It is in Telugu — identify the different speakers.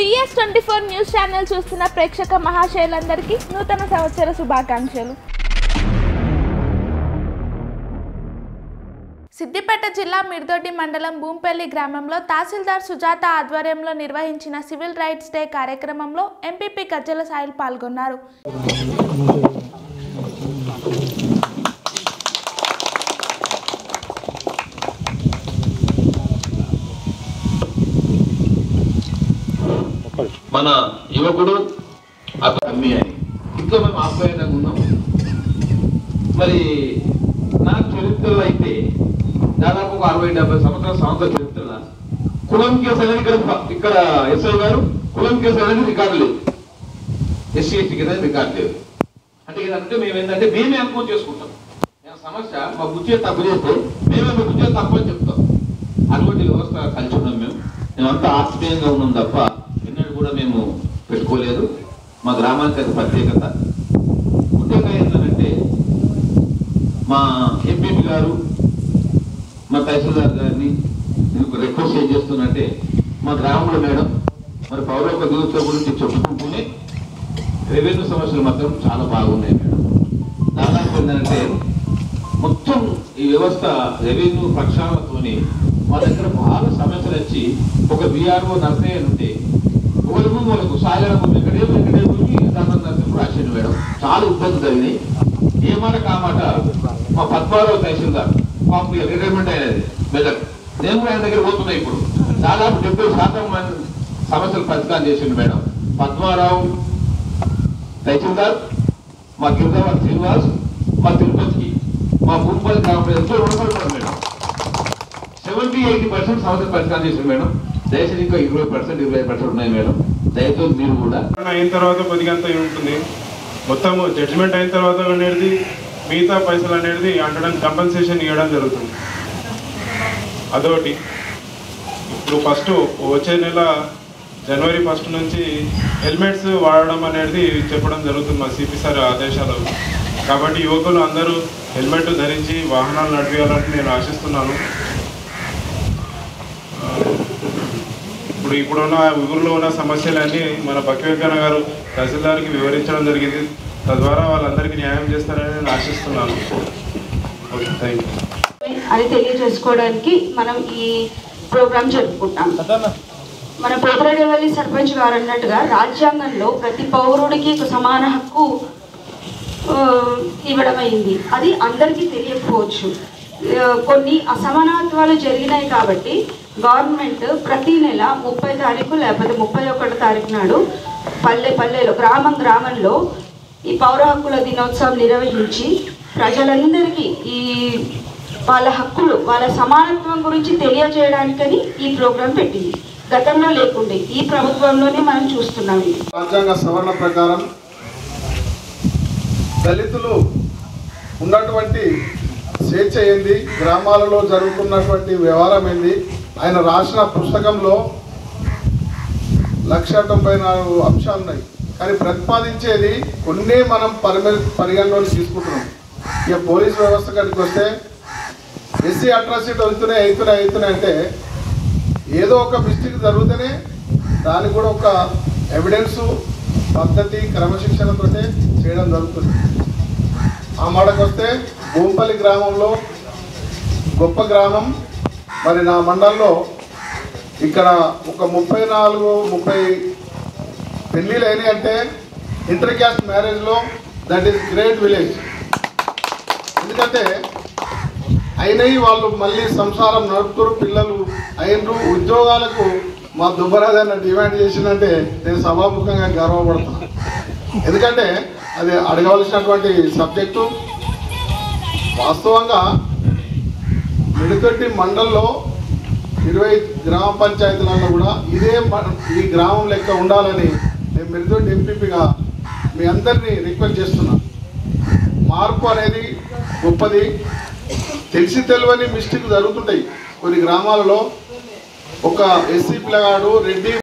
Speaker 1: TS twenty four news channel చూస్తున్న ప్రేక్షక మహాశయులందరికీ నూతన సంవత్సర శుభాకాంక్షలు సిద్దిపేట జిల్లా మిర్దొడ్డి మండలం భూంపల్లి గ్రామంలో తహసీల్దార్ సుజాత ఆధ్వర్యంలో నిర్వహించిన సివిల్ రైట్స్ డే కార్యక్రమంలో ఎంపీపీ గజ్జల సాయిల్ పాల్గొన్నారు
Speaker 2: మన యువకుడు అతను అమ్మి అని ఇంట్లో మేము ఆప్యాయంగా ఉన్నాం మరి నా చరిత్రలో అయితే దాదాపు ఒక అరవై డెబ్బై సంవత్సరాల సంవత్సర చరిత్రలో కులం కేసు అనేది ఇక్కడ ఇక్కడ ఎస్ఐ గారు కులం కేసు అనేది రికార్డు లేదు ఎస్సీ ఎస్టీ కింద రికార్డు లేదు అంటే ఇదంటే మేము ఏంటంటే మేమే అనుకో చేసుకుంటాం ఏమైనా సమస్య మా బుద్ధి తప్పు చేస్తే మేమే మా బుద్ధి తప్పు అని చెప్తాం అటువంటి వ్యవస్థ కలిసి ఉన్నాం మేము మేమంతా ఆత్మీయంగా ఉన్నాం తప్ప ఎన్నడూ కూడా మేము పెట్టుకోలేదు మా గ్రామానికి అది ప్రత్యేకత ముఖ్యంగా ఏంటంటే మా ఎంపీపీ గారు మా తహసీల్దార్ గారిని నేను ఒక రిక్వెస్ట్ ఏం చేస్తున్నట్టే మా గ్రామంలో మేడం మరి పౌరక దినోత్సవం గురించి చెప్పుకుంటూనే రెవెన్యూ సమస్యలు మాత్రం చాలా బాగున్నాయి మేడం దాదాపు ఏంటంటే మొత్తం ఈ వ్యవస్థ రెవెన్యూ ప్రక్షాళనతోని మా దగ్గర బాగా సమస్యలు వచ్చి ఒక బీఆర్ఓ నర్సే ఉంటే ఒకరికి మూలకు సాగరము వెంకటే వెంకటే భూమి దండం నరసింహ రాసిండు మేడం చాలా ఇబ్బంది జరిగినాయి ఏ మాట కామాట మా పద్మారావు తహసీల్దార్ పాపం రిటైర్మెంట్ అయినది మెదక్ నేను కూడా ఆయన దగ్గర పోతున్నా ఇప్పుడు దాదాపు డెబ్బై శాతం మంది సమస్యలు పరిష్కారం చేసిండు మేడం పద్మారావు తహసీల్దార్ మా గిరిజాబాద్ శ్రీనివాస్ మా తిరుపతికి మా భూపాలి గ్రామంలో ఎంతో రుణపడతారు మేడం సెవెంటీ ఎయిటీ పర్సెంట్ సమస్యలు పరిష్కారం చేసింది మేడం దయచేసి ఇంకా ఇరవై పర్సెంట్ ఇరవై పర్సెంట్ ఉన్నాయి మేడం దయతో మీరు కూడా
Speaker 3: అయిన తర్వాత కొద్దిగా అంత ఉంటుంది మొత్తం జడ్జిమెంట్ అయిన తర్వాత అనేది మిగతా పైసలు అనేది అంటడానికి కంపెన్సేషన్ ఇవ్వడం జరుగుతుంది అదొకటి ఇప్పుడు ఫస్ట్ వచ్చే నెల జనవరి ఫస్ట్ నుంచి హెల్మెట్స్ వాడడం అనేది చెప్పడం జరుగుతుంది మా సిపి సార్ ఆదేశాలు కాబట్టి యువకులు అందరూ హెల్మెట్ ధరించి వాహనాలు నడిపించాలని నేను ఆశిస్తున్నాను ఇప్పుడు ఇప్పుడున్న ఊరిలో ఉన్న సమస్యలన్నీ మన బక్వేకన్న గారు తహసీల్దార్కి వివరించడం జరిగింది తద్వారా వాళ్ళందరికీ న్యాయం చేస్తారని నేను ఆశిస్తున్నాను ఓకే థ్యాంక్ యూ
Speaker 4: అని తెలియజేసుకోవడానికి మనం ఈ ప్రోగ్రాం జరుపుకుంటాం మన పోతరడేవల్లి సర్పంచ్ గారు అన్నట్టుగా రాజ్యాంగంలో ప్రతి పౌరుడికి ఒక సమాన హక్కు ఆ, ఇవ్వడం అయింది అది అందరికీ తెలియకపోవచ్చు ఆ, కొన్ని అసమానత్వాలు జరిగినాయి కాబట్టి గవర్నమెంట్ ప్రతి నెల ముప్పై తారీఖు లేకపోతే ముప్పై ఒకటి తారీఖు నాడు పల్లె పల్లెలో గ్రామం గ్రామంలో ఈ పౌర హక్కుల దినోత్సవం నిర్వహించి ప్రజలందరికీ ఈ వాళ్ళ హక్కులు వాళ్ళ సమానత్వం గురించి తెలియజేయడానికని ఈ ప్రోగ్రాం పెట్టింది గతంలో లేకుండే ఈ ప్రభుత్వంలోనే మనం చూస్తున్నాం ఇది
Speaker 5: రాజ్యాంగ సవరణ ప్రకారం దళితులు ఉన్నటువంటి స్వేచ్ఛ ఏంది గ్రామాలలో జరుగుతున్నటువంటి వ్యవహారం ఏంది ఆయన రాసిన పుస్తకంలో లక్ష తొంభై నాలుగు అంశాలు ఉన్నాయి కానీ ప్రతిపాదించేది కొన్నే మనం పరిమ పరిగణలోకి తీసుకుంటున్నాం ఇక పోలీస్ వ్యవస్థ కాడికి వస్తే ఎస్సీ అట్రాసిటీ అవుతున్నాయి అవుతున్నాయి అవుతున్నాయి అంటే ఏదో ఒక మిస్టేక్ జరిగితేనే దానికి కూడా ఒక ఎవిడెన్స్ పద్ధతి క్రమశిక్షణతో చేయడం జరుగుతుంది ఆ మాటకు వస్తే భూంపల్లి గ్రామంలో గొప్ప గ్రామం మరి నా మండలంలో ఇక్కడ ఒక ముప్పై నాలుగు ముప్పై పెళ్ళిళ్ళు అయినాయి అంటే ఇంటర్ క్యాస్ట్ మ్యారేజ్లో దట్ ఈస్ గ్రేట్ విలేజ్ ఎందుకంటే అయినవి వాళ్ళు మళ్ళీ సంసారం నడుపుతారు పిల్లలు అయినరు ఉద్యోగాలకు మా దుబ్బరాజన్న డిమాండ్ చేసిందంటే నేను సభాముఖంగా గర్వపడుతున్నాను ఎందుకంటే అది అడగవలసినటువంటి సబ్జెక్టు వాస్తవంగా మిడితొట్టి మండల్లో ఇరవై గ్రామ పంచాయతీలలో కూడా ఇదే మ- ఈ గ్రామం లెక్క ఉండాలని నేను మిడితొట్టి ఎంపీపీగా మీ అందరినీ రిక్వెస్ట్ చేస్తున్నా మార్పు అనేది గొప్పది తెలిసి తెలియని మిస్టేక్ జరుగుతుంటాయి కొన్ని గ్రామాలలో ఒక ఎస్సీ పిల్లగాడు రెడ్డి